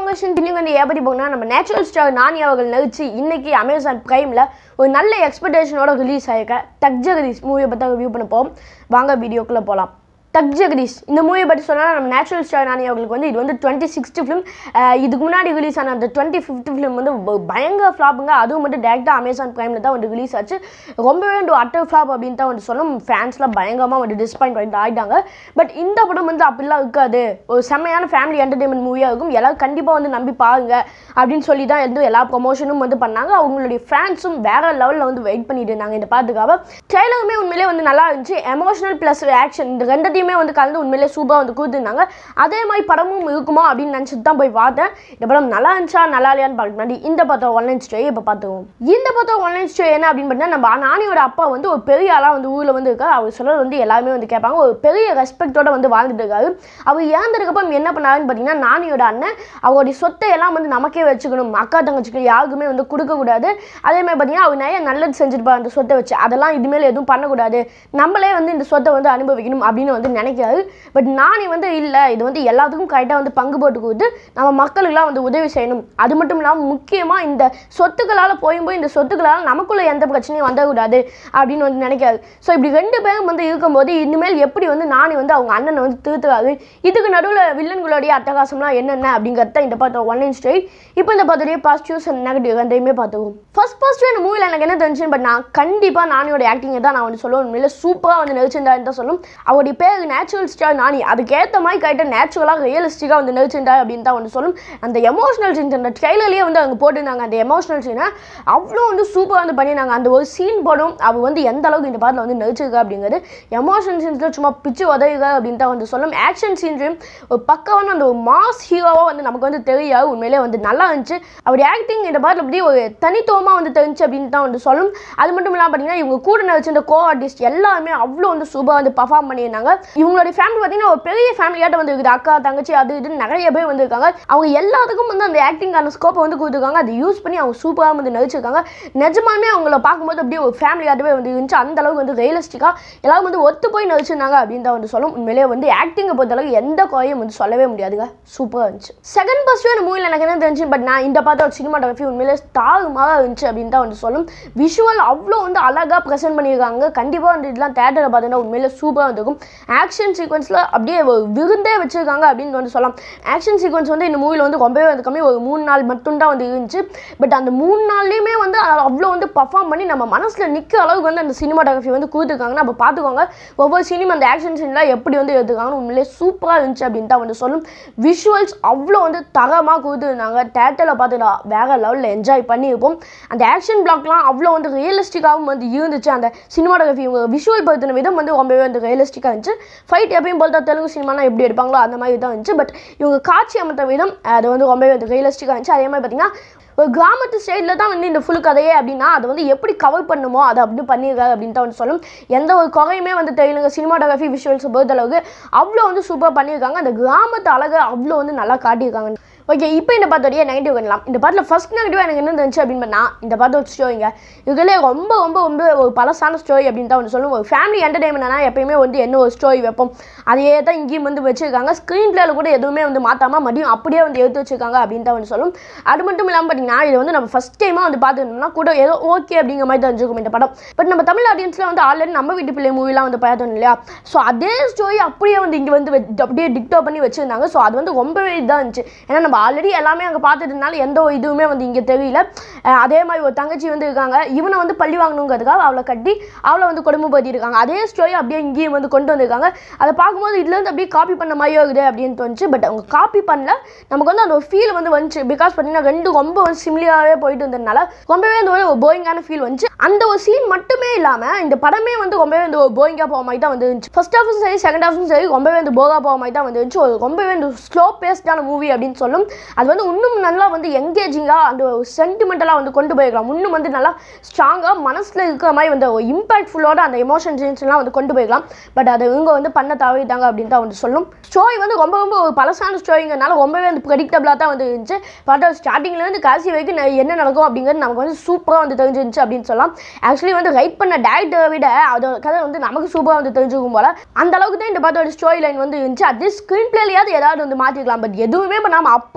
question இன்னைக்கு வந்து ஏன் பற்றி போகணும்னா நம்ம நேச்சுரல் ஸ்டார் நானி அவர்கள் நடிச்சு இன்னைக்கு அமேசான் பிரைமில் ஒரு நல்ல எக்ஸ்பெக்டேஷனோட ரிலீஸ் ஆயிருக்க தக் ஜெகதீஷ் மூவியை பற்றி ரிவ்யூ பண்ண போவோம் வாங்க வீடியோக்குள்ளே போகலாம் தக் ஜெகதீஷ் இந்த மூவியை பற்றி சொன்னால் நம்ம நேச்சுரல் ஸ்டார் நானி அவர்களுக்கு வந்து இது வந்து டுவெண்ட்டி சிக்ஸ்த் ஃபிலிம் இதுக்கு முன்னாடி ரிலீஸ் ஆன அந்த டுவெண்ட்டி ஃபிஃப்த் ஃபிலிம் வந்து ப- பயங்கர ஃப்ளாப்புங்க அதுவும் வந்து டேரெக்டாக அமேசான் பிரைமில் தான் வந்து ரிலீஸ் ஆச்சு ரொம்பவே வந்து அட்டர் ஃப்ளாப் அப்படின்னு தான் வந்து சொல்லணும் ஃபேன்ஸ்லாம் பயங்கரமாக வந்து டிஸ்பாயிண்ட் வந்து ஆகிட்டாங்க பட் இந்த படம் வந்து அப்படிலாம் இருக்காது ஒரு செம்மையான ஃபேமிலி என்டர்டைன்மெண்ட் மூவியாக இருக்கும் எல்லாரும் கண்டிப்பாக வந்து நம்பி பாருங்க அப்படின்னு சொல்லி தான் வந்து எல்லா ப்ரொமோஷனும் வந்து பண்ணாங்க அவங்களுடைய ஃபேன்ஸும் வேற லெவலில் வந்து வெயிட் பண்ணிட்டு இருந்தாங்க இந்த பாட்டுக்காக ட்ரெய்லருமே உண்மையிலே வந்து நல்லா இருந்துச்சு எமோஷனல் ப்ளஸ் ஆக்ஷன் இந்த ரெண்டத்தையுமே வந்து கலந்து உண்மையிலே சூப்பராக வந்து கொடுத்துருந்தாங்க அதே மாதிரி படமும் இருக்குமா அப்படின்னு நினச்சிட்டு தான் போய் பார்த்தேன் இந்த படம் நல்லா இருந்துச்சா நல்லா இல்லையான்னு பார்க்க முன்னாடி இந்த படம் ஒன்லைன் ஸ்டே இப்போ பார்த்துக்குவோம் இந்த படம் ஒன்லைன் ஸ்டே என்ன அப்படின்னு பார்த்தா நம்ம நானியோட அப்பா வந்து ஒரு பெரிய ஆளாக வந்து ஊரில் வந்து இருக்காரு அவர் சொல்றது வந்து எல்லாருமே வந்து கேட்பாங்க ஒரு பெரிய ரெஸ்பெக்டோட வந்து வாழ்ந்துட்டு இருக்காரு அவர் இறந்ததுக்கப்புறம் என்ன பண்ணாருன்னு பார்த்தீங்கன்னா நானியோட அண்ணன் அவருடைய சொத்தை எல்லாம் வந்து நமக்கே வச்சுக்கணும் அக்கா தங்கச்சிக்கு யாருக்குமே வந்து கொடுக்கக்கூடாது அதே மாதிரி பார்த்தீங்கன்னா அவர் நிறைய நல்லது செஞ்சிருப்பார் அந்த சொத்தை வச்சு அதெல்லாம் இதுமேல் எதுவும் பண்ணக்கூடாது நம்மளே வந்து இந்த சொத்தை வந்து அனுபவிக்கணும் அப்படின்னு வந்து நினைக்கிறாரு பட் நானி வந்து இல்லை இது வந்து எல்லாத்துக்கும் கரெக்டாக வந்து பங்கு போட்டு கொடுத்து நம்ம மக்களுக்கெல்லாம் வந்து உதவி செய்யணும் அது மட்டும் இல்லாமல் முக்கியமாக இந்த சொத்துக்களால் போயும் போய் இந்த சொத்துக்களால் நமக்குள்ள எந்த பிரச்சனையும் வந்துடக்கூடாது அப்படின்னு வந்து நினைக்காது ஸோ இப்படி ரெண்டு பேரும் வந்து இருக்கும்போது இனிமேல் எப்படி வந்து நானி வந்து அவங்க அண்ணனை வந்து திருத்துறாரு இதுக்கு நடுவில் வில்லன்களுடைய அட்டகாசம்லாம் என்னென்ன அப்படிங்கிறத தான் இந்த படத்தோட ஒன் இன் ஸ்ட்ரைட் இப்போ இந்த படத்துடைய பாசிட்டிவ்ஸ் அண்ட் நெகட்டிவ் ரெண்டையுமே பார்த்துக்குவோம் ஃபர்ஸ்ட் ஃபர்ஸ்ட் இந்த மூவியில் எனக்கு என்ன தெரிஞ்சுன்னு பட் நான் கண்டிப்பாக நானியோட ஆக்டிங்கை தான் நான் வந்து சொல்லுவேன் உண்மையில சூப்பராக வந்து நடிச்சிருந்தாருன்னு தான் சொல்லும் அவருடைய பேர் நேச்சுரல் ஸ்டார் நானி அதுக்கேற்ற மாதிரி கரெக்டாக நேச்சுரலாக ரியலிஸ்டிக்காக வந்து நடிச்சிருந்தார் அப்படின்னு தான் வந்து சொல்லும் அந்த எமோஷனல் சீன்ஸ் அந்த ட்ரெய்லர்லேயே வந்து அவங்க போட்டிருந்தாங்க அந்த எமோஷனல் சீனை அவ்வளோ வந்து சூப்பராக வந்து பண்ணியிருந்தாங்க அந்த ஒரு சீன் போடும் அவள் வந்து எந்த அளவுக்கு இந்த பாட்டில் வந்து நடிச்சிருக்கா அப்படிங்கிறது எமோஷனல் சீன்ஸில் சும்மா பிச்சு உதவுக அப்படின்னு தான் வந்து சொல்லும் ஆக்ஷன் சீன்ஸையும் ஒரு பக்கமான அந்த ஒரு மாஸ் ஹீரோவாக வந்து நமக்கு வந்து தெரியாது உண்மையிலே வந்து நல்லா இருந்துச்சு அவருடைய ஆக்டிங் இந்த பாட்டில் அப்படி ஒரு தனித்துவமாக வந்து தெரிஞ்சு அப்படின்னு தான் வந்து சொல்லும் அது மட்டும் இல்லாமல் பார்த்தீங்கன்னா இவங்க கூட நடிச்சிருந்த கோ ஆர்டிஸ்ட் எல்லாருமே அவ்வளோ வந்து சூப்பராக வந்து பர்ஃபார்ம் பண்ணியிருந்தாங்க இவங்களுடைய ஃபேமிலி பார்த்தீங்கன்னா ஒரு பெரிய ஃபேமிலியாட்ட வந்து இருக்குது அக்கா தங்கச்சி அது இதுன்னு நிறைய பேர் வந்திருக்காங்க அவங்க எல்லாத்துக்கும் வந்து அந்த ஆக்டிங்கான ஸ்கோப்பை வந்து கொடுத்துருக்காங்க அதை யூஸ் பண்ணி அவங்க சூப்பராக வந்து நடிச்சிருக்காங்க நிஜமாலுமே அவங்கள பார்க்கும்போது அப்படியே ஒரு ஃபேமிலியாகவே வந்து இருந்துச்சு அந்த அளவுக்கு வந்து ரியலிஸ்டிக்காக எல்லாரும் வந்து ஒத்து போய் நடிச்சிருந்தாங்க அப்படின்னு தான் வந்து சொல்லும் உண்மையிலேயே வந்து ஆக்டிங்கை பொறுத்த அளவுக்கு எந்த குறையும் வந்து சொல்லவே முடியாதுங்க சூப்பராக இருந்துச்சு செகண்ட் ஃபர்ஸ்ட் இந்த மூவியில் எனக்கு என்ன தெரிஞ்சு பட் நான் இந்த பார்த்த சினிமாட்டோகிராஃபி உண்மையிலே தாறுமாறாக இருந்துச்சு அப்படின்னு தான் வந்து சொல்லும் விஷுவல் அவ்வளோ வந்து அழகாக ப்ரெசென்ட் பண்ணியிருக்காங்க கண்டிப்பாக வந்து இதெல்லாம் தேட்டரில் பார்த்தீங்கன்னா உண்மையிலே சூப்பராக இருந்திருக்கும் ஆக்ஷன் சீக்வன்ஸில் அப்படியே ஒரு விருந்தே வச்சிருக்காங்க அப்படின்னு வந்து சொல்லலாம் ஆக்ஷன் சீக்வன்ஸ் வந்து இந்த மூவியில் வந்து ரொம்பவே வந்து கம்மி ஒரு மூணு நாள் மட்டும்தான் வந்து இருந்துச்சு பட் அந்த மூணு நாள்லேயுமே வந்து அது அவ்வளோ வந்து பர்ஃபார்ம் பண்ணி நம்ம மனசில் நிற்க அளவுக்கு வந்து அந்த சினிமாட்டோகிராஃபி வந்து கொடுத்துருக்காங்கன்னா அப்போ பார்த்துக்கோங்க ஒவ்வொரு சினிமா அந்த ஆக்ஷன் சீன்லாம் எப்படி வந்து எடுத்துருக்காங்கன்னு உண்மையிலே சூப்பராக இருந்துச்சு அப்படின்னு தான் வந்து சொல்லும் விஷுவல்ஸ் அவ்வளோ வந்து தரமாக கொடுத்துருந்தாங்க தேட்டரில் பார்த்து நான் வேற லெவலில் என்ஜாய் பண்ணியிருப்போம் அந்த ஆக்ஷன் பிளாக்லாம் அவ்வளோ வந்து ரியலிஸ்டிக்காகவும் வந்து இருந்துச்சு அந்த சினிமாட்டோகிராஃபி இவங்க விஷுவல் படுத்தின விதம் வந்து ரொம்பவே வந்து ரியலிஸ்டிக்காக இருந்துச்சு ஃபைட் எப்பயும் போல் தான் தெலுங்கு சினிமாலாம் எப்படி எடுப்பாங்களோ அந்த மாதிரி தான் இருந்துச்சு பட் இவங்க காட்சி அமைத்த விதம் அது வந்து ரொம்பவே வந்து ரியலிஸ்டிக்காக இருந்துச்சு அதே மாதிரி பார்த்தீங்கன்னா ஒரு கிராமத்து ஸ்டைலில் தான் வந்து இந்த ஃபுல் கதையே அப்படின்னா அதை வந்து எப்படி கவர் பண்ணுமோ அதை அப்படி பண்ணியிருக்காரு அப்படின்னு தான் வந்து சொல்லும் எந்த ஒரு குறையுமே வந்து தெரியலங்க சினிமாட்டோகிராஃபி விஷுவல்ஸ் பொறுத்தளவுக்கு அவ்வளோ வந்து சூப்பராக பண்ணியிருக்காங்க அந்த கிராமத்து அழகை அவ்வளோ வந்து நல்லா காட்டியிருக்காங்க ஓகே இப்போ இந்த பாத்தோடைய நெகட்டிவ் பண்ணலாம் இந்த பாட்டில் ஃபர்ஸ்ட் நெகட்டிவ் எனக்கு என்ன இருந்துச்சு அப்படின்னு பண்ணா இந்த பாட்டு ஒரு ஸ்டோரிங்க இதுலேயே ரொம்ப ரொம்ப ரொம்ப ஒரு பழசான ஸ்டோரி அப்படின்னு தான் வந்து சொல்லுவோம் ஒரு ஃபேமிலி என்டர்டைன்மெண்ட்னா எப்பயுமே வந்து என்ன ஒரு ஸ்டோரி வைப்போம் அதையே தான் இங்கேயும் வந்து வச்சிருக்காங்க ஸ்க்ரீன் பிளேல கூட எதுவுமே வந்து மாற்றாம மறுபடியும் அப்படியே வந்து எடுத்து வச்சிருக்காங்க அப்படின்னு தான் வந்து சொல்லும் அது மட்டும் இல்லாமல் பார்த்தீங்கன்னா இது வந்து நம்ம ஃபஸ்ட் டைமாக வந்து பார்த்துருந்தோம்னா கூட ஏதோ ஓகே அப்படிங்கிற மாதிரி தெரிஞ்சுக்கும் இந்த படம் பட் நம்ம தமிழ் ஆடியன்ஸில் வந்து ஆல்ரெடி நம்ம வீட்டு பிள்ளை மூவிலாம் வந்து பார்த்தோம் இல்லையா ஸோ அதே ஸ்டோரி அப்படியே வந்து இங்கே வந்து வெ- அப்படியே டிக்டோ பண்ணி வச்சிருந்தாங்க ஸோ அது வந்து ரொம்பவே இதாக இருந்துச்சு ஏன்னா நம்ம ஆல்ரெடி எல்லாமே அங்கே பார்த்துட்டதுனால எந்த ஒரு இதுவுமே வந்து இங்கே தெரியல அஹ் அதே மாதிரி ஒரு தங்கச்சி வந்து இருக்காங்க இவனை வந்து பள்ளி வாங்கணுங்கிறதுக்காக அவளை கட்டி அவளை வந்து கொடுமைப்படுத்தி இருக்காங்க அதே ஸ்டோரி அப்படியே இங்கேயும் வந்து கொண்டு வந்திருக்காங்க அதை பார்க்கும்போது இதுலேருந்து அப்படியே காப்பி பண்ண மாதிரியே இருக்குது அப்படின்னு தோணுச்சு பட் அவங்க காப்பி பண்ணல நமக்கு வந்து அந்த ஒரு ஃபீல் வந்து வந்துச்சு பிகாஸ் பார்த்தீங்கன்னா ரெண்டு ரொம்ப வந்து சிமிலியாகவே போயிட்டு இருந்ததுனால ரொம்பவே அந்த ஒரு போயிங்கான ஃபீல் வந்துச்சு அந்த ஒரு சீன் மட்டுமே இல்லாமல் இந்த படமே வந்து ரொம்பவே வந்து ஒரு போயிங்காக போக மாதிரி தான் வந்து இருந்துச்சு ஃபர்ஸ்ட் ஹாஃபும் சரி செகண்ட் ஹாஃபும் சரி ரொம்பவே வந்து போகா போக மாதிரி தான் வந்து இருந்துச்சு ஒரு ரொம்பவே வந்து ஸ்லோ பேஸ்டான மூவி அப்படின்னு சொல்லும் அது வந்து இன்னும் நல்லா வந்து எங்கேஜிங்காக அந்த சென்டிமெண்டலாக வந்து கொண்டு போயிருக்கலாம் இன்னும் வந்து நல்லா ஸ்ட்ராங்காக மனசில் இருக்கிற மாதிரி வந்து ஒரு இம்பாக்ட்ஃபுல்லோட அந்த எமோஷன் சீன்ஸ்லாம் வந்து கொண்டு போயிருக்கலாம் பட் அதை இவங்க வந்து பண்ண தவறிட்டாங்க அப்படின்னு தான் வந்து சொல்லும் ஸ்டோரி வந்து ரொம்ப ரொம்ப ஒரு பழசான ஸ்டோரிங்கிறனால ரொம்பவே வந்து ப்ரெடிக்டபிளாக தான் வந்து இருந்துச்சு பட் ஸ்டார்டிங்லேருந்து கடைசி வரைக்கும் நெ- என்ன நடக்கும் அப்படிங்கிறது நமக்கு வந்து சூப்பராக வந்து தெரிஞ்சிருந்துச்சு அப்படின்னு சொல்லலாம் ஆக்சுவலி வந்து ரைட் பண்ண டேரக்டரை விட அதோட கதை வந்து நமக்கு சூப்பராக வந்து தெரிஞ்சுக்கும் போல அந்த அளவுக்கு தான் இந்த படத்தோட ஸ்டோரி லைன் வந்து இருந்துச்சு அதே ஸ்க்ரீன் பிளேலையாவது ஏதாவது வந்து மாற்றிக்கலாம் பட் எதுவுமே பண்ணாமல் அப்படியே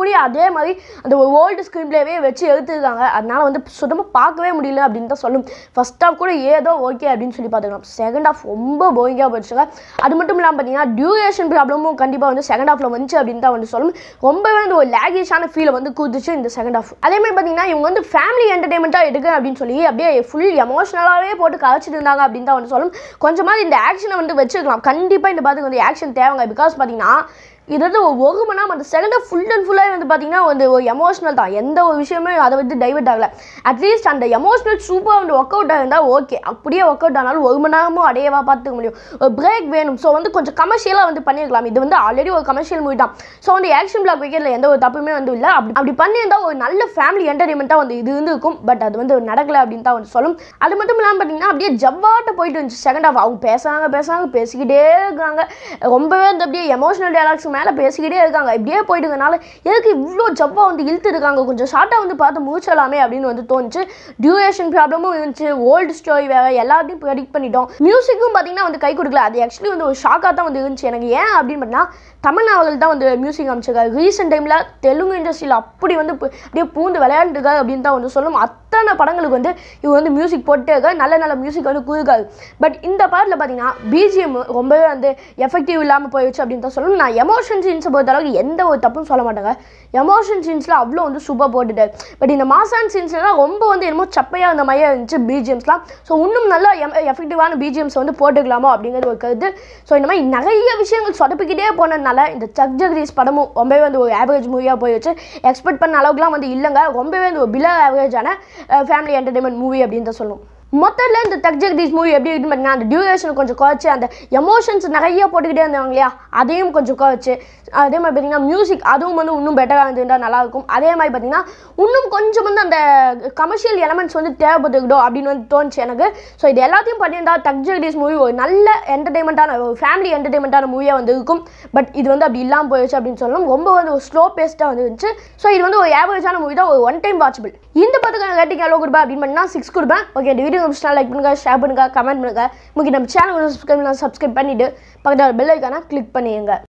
அப்படியே அதே மாதிரி அந்த ஒரு ஓல்டு ஸ்க்ரீன் பிளேவே வச்சு எடுத்துருக்காங்க அதனால வந்து சுத்தமாக பார்க்கவே முடியல அப்படின்னு தான் சொல்லும் ஃபர்ஸ்ட் ஹாஃப் கூட ஏதோ ஓகே அப்படின்னு சொல்லி பார்த்துக்கலாம் செகண்ட் ஹாஃப் ரொம்ப போயிங்காக போயிடுச்சுங்க அது மட்டும் இல்லாமல் பார்த்தீங்கன்னா டியூரேஷன் ப்ராப்ளமும் கண்டிப்பாக வந்து செகண்ட் ஹாஃபில் வந்துச்சு அப்படின்னு தான் வந்து சொல்லும் ரொம்பவே வந்து ஒரு லேகிஷான ஃபீலை வந்து கொடுத்துச்சு இந்த செகண்ட் ஹாஃப் அதே மாதிரி பார்த்தீங்கன்னா இவங்க வந்து ஃபேமிலி என்டர்டைன்மெண்ட்டாக எடுக்க அப்படின்னு சொல்லி அப்படியே ஃபுல் எமோஷனலாகவே போட்டு கழிச்சிட்டு இருந்தாங்க அப்படின்னு தான் வந்து சொல்லும் கொஞ்சமாக இந்த ஆக்ஷனை வந்து வச்சுக்கலாம் கண்டிப்பாக இந்த பாத்துக்கு வந்து ஆக்ஷன் தேவைங்க பிகாஸ் பார்த்தீங்கன்னா இது வந்து ஒரு ஒரு மணி நேரம் அந்த செகண்ட் ஃபுல் அண்ட் ஃபுல்லாக வந்து பார்த்தீங்கன்னா வந்து ஒரு எமோஷனல் தான் எந்த ஒரு விஷயமே அதை வந்து டைவர்ட் ஆகல அட்லீஸ்ட் அந்த எமோஷனல் சூப்பராக வந்து ஒர்க் அவுட் ஆகிருந்தால் ஓகே அப்படியே ஒர்க் அவுட் ஆனாலும் ஒரு மணி நேரமும் அடையவா பார்த்துக்க முடியும் ஒரு பிரேக் வேணும் ஸோ வந்து கொஞ்சம் கமர்ஷியலாக வந்து பண்ணியிருக்கலாம் இது வந்து ஆல்ரெடி ஒரு கமர்ஷியல் மூவி தான் ஸோ வந்து ஆக்ஷன் பிளாக் வைக்கிறதுல எந்த ஒரு தப்புமே வந்து இல்லை அப்படி அப்படி பண்ணியிருந்தா ஒரு நல்ல ஃபேமிலி என்டர்டைன்மெண்ட்டாக வந்து இது வந்து இருக்கும் பட் அது வந்து நடக்கலை அப்படின்னு தான் வந்து சொல்லும் அது மட்டும் இல்லாமல் பார்த்தீங்கன்னா அப்படியே ஜவ்வாட்ட போயிட்டு இருந்துச்சு செகண்ட் ஹாஃப் அவங்க பேசுகிறாங்க பேசுகிறாங்க பேசிக்கிட்டே இருக்காங்க ரொம்பவே வந்து அப்படியே எமோஷனல் டயலாக்ஸ் மேலே பேசிக்கிட்டே இருக்காங்க இப்படியே போயிட்டுங்கனால எதுக்கு இவ்வளோ ஜவ்வா வந்து இழுத்து இருக்காங்க கொஞ்சம் ஷார்ட்டாக வந்து பார்த்து மூச்சலாமே அப்படின்னு வந்து தோணுச்சு டியூரேஷன் ப்ராப்ளமும் இருந்துச்சு ஓல்டு ஸ்டோரி வேறு எல்லாத்தையும் ப்ரெடிக்ட் பண்ணிட்டோம் மியூசிக்கும் பார்த்தீங்கன்னா வந்து கை கொடுக்கல அது ஆக்சுவலி வந்து ஒரு ஷாக்காக தான் வந்து இருந்துச்சு எனக்கு ஏன் அப்படின்னு பார்த்தா தமிழ் அவர்கள் தான் வந்து மியூசிக் அமைச்சிருக்காரு ரீசெண்ட் டைமில் தெலுங்கு இண்டஸ்ட்ரியில் அப்படி வந்து பு- அப்படியே பூந்து விளையாண்டுருக்காரு அப்படின்னு தான் வந்து சொல்லும் அத்தனை படங்களுக்கு வந்து இவர் வந்து மியூசிக் போட்டே இருக்காரு நல்ல நல்ல மியூசிக் வந்து கொடுக்காரு பட் இந்த பாட்டில் பார்த்தீங்கன்னா பிஜிஎம் ரொம்பவே வந்து எஃபெக்டிவ் இல்லாமல் போயிடுச்சு அப்படின்னு தான் சொல்லணும் நான் எமோஷன் சீன்ஸை பொறுத்த அளவுக்கு எந்த ஒரு தப்பும் சொல்ல மாட்டாங்க எமோஷன் சீன்ஸில் அவ்வளோ வந்து சூப்பர் போட்டுட்டார் பட் இந்த மாசான் சீன்ஸ்லாம் ரொம்ப வந்து என்னமோ சப்பையாக இருந்த மாதிரியே இருந்துச்சு பிஜிஎம்ஸ்லாம் ஸோ இன்னும் நல்லா எஃபெக்டிவான பிஜிஎம்ஸ் வந்து போட்டுக்கலாமோ அப்படிங்கிறது ஒரு கருத்து ஸோ இந்த மாதிரி நிறைய விஷயங்கள் சொதப்பிக்கிட்டே போனதுனால இந்த சக் ஜெகதீஷ் படமும் ரொம்பவே வந்து ஒரு ஆவரேஜ் மூவியாக போயிடுச்சு எக்ஸ்பெக்ட் பண்ண அளவுக்குலாம் வந்து இல்லைங்க ரொம்பவே வந்து ஒரு பிலோ ஆவரேஜான ஃபேமிலி என்டர்டைன்மெண்ட் மூவி அப்படின்னு தான் சொல்லணும் மொத்தத்தில் இந்த தக் ஜெகதீஷ் மூவி எப்படி இருக்குன்னு பார்த்தீங்கன்னா அந்த டியூரேஷன் கொஞ்சம் குறைச்சி அந்த எமோஷன்ஸ் நிறைய போட்டுக்கிட்டே இருந்தாங்க இல்லையா அதையும் கொஞ்சம் குறைச்சி அதே மாதிரி பார்த்தீங்கன்னா மியூசிக் அதுவும் வந்து இன்னும் பெட்டராக இருந்துட்டா நல்லாயிருக்கும் அதே மாதிரி பார்த்தீங்கன்னா இன்னும் கொஞ்சம் வந்து அந்த கமர்ஷியல் எலமெண்ட்ஸ் வந்து தேவைப்பட்டுக்கிட்டோ அப்படின்னு வந்து தோணுச்சு எனக்கு ஸோ இது எல்லாத்தையும் பண்ணியிருந்தா தக் ஜெகதீஷ் மூவி ஒரு நல்ல என்டர்டைன்மெண்ட்டான ஒரு ஃபேமிலி என்டர்டைன்மெண்ட்டான மூவியாக வந்து இருக்கும் பட் இது வந்து அப்படி இல்லாமல் போயிடுச்சு அப்படின்னு சொல்லணும் ரொம்ப வந்து ஒரு ஸ்லோ பேஸ்ட்டாக வந்து இருந்துச்சு ஸோ இது வந்து ஒரு ஆவரேஜான மூவி தான் ஒரு ஒன் டைம் வாட்சபிள் இந்த படத்துக்கு ரேட்டிங் எவ்வளோ கொடுப்பேன் அப்படின்னு பண்ணால் சிக்ஸ் கொடுப்பேன் ஓகே இந்த வீடியோ பிடிச்சா லைக் பண்ணுங்க ஷேர் பண்ணுங்க கமெண்ட் பண்ணுங்க முக்கிய நம்ம சேனல் சப்ஸ்கிரைப் சப்ஸ்கிரைப் பண்ணிட்டு பக்கத்தில் பெல் ஐக்கான கிளிக் பண்ணிடுங்க